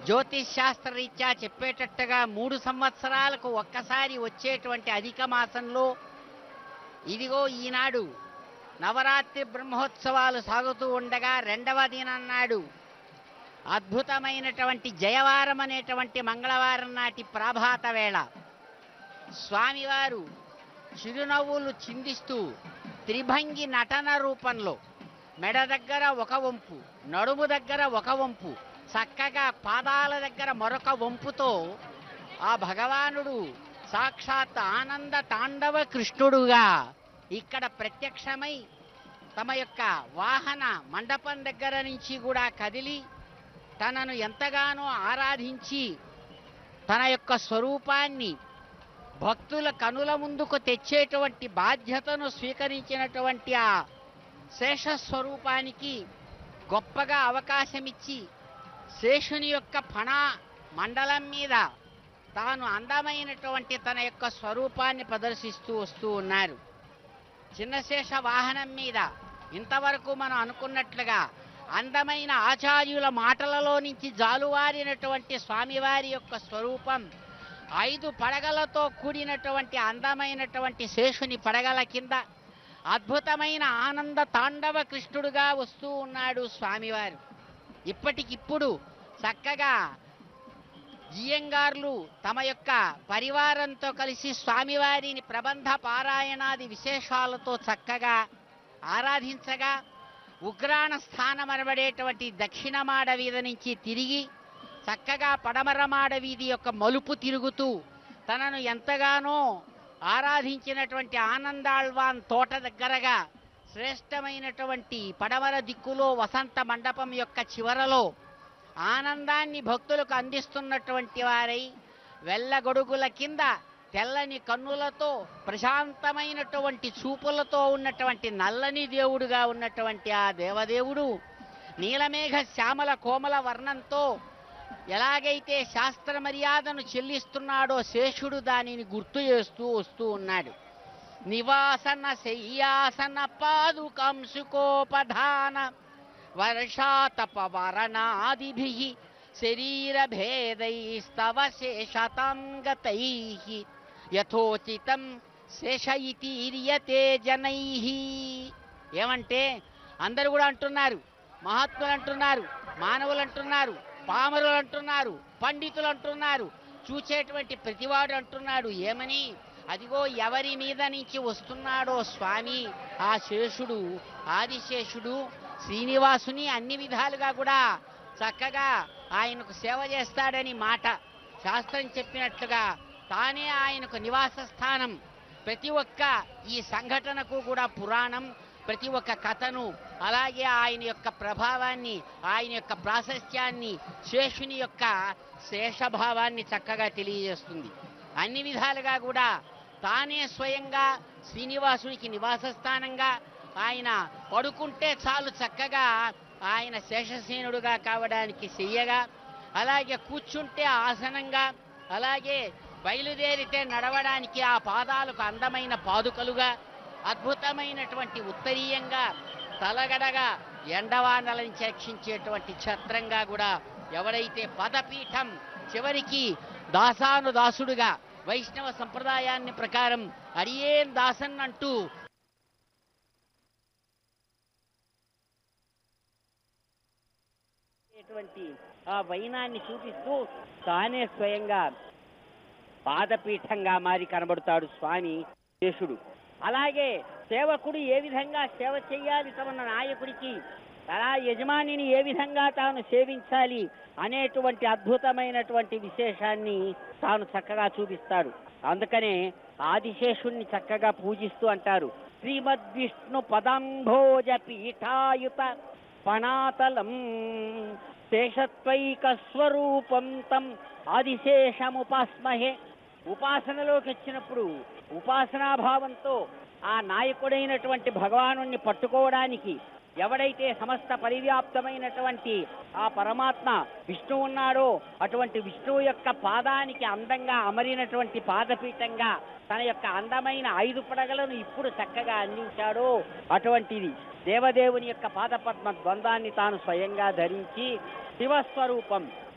జ్యోతిష్ శాస్త్ర రీత్యా చెప్పేటట్టుగా మూడు సంవత్సరాలకు ఒక్కసారి వచ్చేటువంటి అధిక మాసంలో ఇదిగో ఈనాడు నవరాత్రి బ్రహ్మోత్సవాలు సాగుతూ ఉండగా రెండవ దినం నాడు అద్భుతమైనటువంటి జయవారం అనేటువంటి మంగళవారం నాటి ప్రాభాత వేళ స్వామివారు చిరునవ్వులు చిందిస్తూ త్రిభంగి నటన రూపంలో మెడ దగ్గర ఒక వంపు నడుము దగ్గర ఒక వంపు చక్కగా పాదాల దగ్గర మరొక వంపుతో ఆ భగవానుడు సాక్షాత్ ఆనంద తాండవ కృష్ణుడుగా ఇక్కడ ప్రత్యక్షమై తమ యొక్క వాహన మండపం దగ్గర నుంచి కూడా కదిలి తనను ఎంతగానో ఆరాధించి తన యొక్క స్వరూపాన్ని భక్తుల కనుల ముందుకు తెచ్చేటువంటి బాధ్యతను స్వీకరించినటువంటి ఆ శేష స్వరూపానికి గొప్పగా అవకాశమిచ్చి శేషుని యొక్క ఫణ మండలం మీద తాను అందమైనటువంటి తన యొక్క స్వరూపాన్ని ప్రదర్శిస్తూ వస్తూ ఉన్నారు చిన్నశేష వాహనం మీద ఇంతవరకు మనం అనుకున్నట్లుగా అందమైన ఆచార్యుల మాటలలో నుంచి జాలువారినటువంటి స్వామివారి యొక్క స్వరూపం ఐదు పడగలతో కూడినటువంటి అందమైనటువంటి శేషుని పడగల కింద అద్భుతమైన ఆనంద తాండవ కృష్ణుడుగా వస్తూ ఉన్నాడు స్వామివారు ఇప్పటికిప్పుడు చక్కగా జియంగార్లు తమ యొక్క పరివారంతో కలిసి స్వామివారిని ప్రబంధ పారాయణాది విశేషాలతో చక్కగా ఆరాధించగా ఉగ్రాణ స్థానమనబడేటువంటి దక్షిణమాడ వీధి నుంచి తిరిగి చక్కగా పడమరమాడ వీధి యొక్క మలుపు తిరుగుతూ తనను ఎంతగానో ఆరాధించినటువంటి ఆనందాళ్వాన్ తోట దగ్గరగా శ్రేష్టమైనటువంటి పడమర దిక్కులో వసంత మండపం యొక్క చివరలో ఆనందాన్ని భక్తులకు అందిస్తున్నటువంటి వారై వెళ్ళగొడుగుల కింద తెల్లని కన్నులతో ప్రశాంతమైనటువంటి చూపులతో ఉన్నటువంటి నల్లని దేవుడుగా ఉన్నటువంటి ఆ దేవదేవుడు నీలమేఘ శ్యామల కోమల వర్ణంతో ఎలాగైతే శాస్త్ర మర్యాదను చెల్లిస్తున్నాడో శేషుడు దానిని గుర్తు చేస్తూ వస్తూ ఉన్నాడు నివాసన శయ్యాసన పాదుకంసుకోపధాన వర్షాతపవరణాదిభి శరీరభేదైస్తవ శేషతాంగతై యథోచితం శేష ఇతీర్యతే జనై ఏమంటే అందరూ కూడా అంటున్నారు మహాత్ములు అంటున్నారు మానవులు అంటున్నారు పామరులు అంటున్నారు పండితులు అంటున్నారు చూచేటువంటి ప్రతివాడు అంటున్నాడు ఏమని అదిగో ఎవరి మీద నుంచి వస్తున్నాడో స్వామి ఆ శేషుడు ఆదిశేషుడు శ్రీనివాసుని అన్ని విధాలుగా కూడా చక్కగా ఆయనకు సేవ చేస్తాడని మాట శాస్త్రం చెప్పినట్లుగా తానే ఆయనకు నివాస స్థానం ప్రతి ఒక్క ఈ సంఘటనకు కూడా పురాణం ప్రతి ఒక్క కథను అలాగే ఆయన యొక్క ప్రభావాన్ని ఆయన యొక్క ప్రాశస్త్యాన్ని శేషుని యొక్క శేషభావాన్ని చక్కగా తెలియజేస్తుంది అన్ని విధాలుగా కూడా తానే స్వయంగా శ్రీనివాసునికి నివాస స్థానంగా ఆయన పడుకుంటే చాలు చక్కగా ఆయన శేషసేనుడుగా కావడానికి చెయ్యగా అలాగే కూర్చుంటే ఆసనంగా అలాగే బయలుదేరితే నడవడానికి ఆ పాదాలకు అందమైన పాదుకలుగా అద్భుతమైనటువంటి ఉత్తరీయంగా తలగడగా ఎండవానలను చక్షించేటువంటి ఛత్రంగా కూడా ఎవడైతే పదపీఠం చివరికి దాసాను దాసుడుగా వైష్ణవ సంప్రదాయాన్ని ప్రకారం అడియేన్ దాసన్ అంటూ చేసేటువంటి ఆ వైనాన్ని చూపిస్తూ తానే స్వయంగా పాదపీఠంగా మారి కనబడతాడు స్వామి శేషుడు అలాగే సేవకుడు ఏ విధంగా సేవ చేయాలి తమ నాయకుడికి అలా యజమానిని ఏ విధంగా తాను సేవించాలి అనేటువంటి అద్భుతమైనటువంటి విశేషాన్ని తాను చక్కగా చూపిస్తాడు అందుకనే ఆదిశేషుణ్ణి చక్కగా పూజిస్తూ అంటారు శ్రీమద్ విష్ణు పదంభోజ పీఠాయుత పణాతలం శేషత్వైక స్వరూపం తం ఆదిశేషముపాస్మహే ఉపాసనలోకి వచ్చినప్పుడు ఉపాసనాభావంతో ఆ నాయకుడైనటువంటి భగవానుణ్ణి పట్టుకోవడానికి ఎవడైతే సమస్త పరివ్యాప్తమైనటువంటి ఆ పరమాత్మ విష్ణువు ఉన్నాడో అటువంటి విష్ణువు యొక్క పాదానికి అందంగా అమరినటువంటి పాదపీఠంగా తన యొక్క అందమైన ఐదు పడగలను ఇప్పుడు చక్కగా అందించాడో అటువంటిది దేవదేవుని యొక్క పాదపద్మ ద్వంద్వాన్ని తాను స్వయంగా ధరించి శివస్వరూపం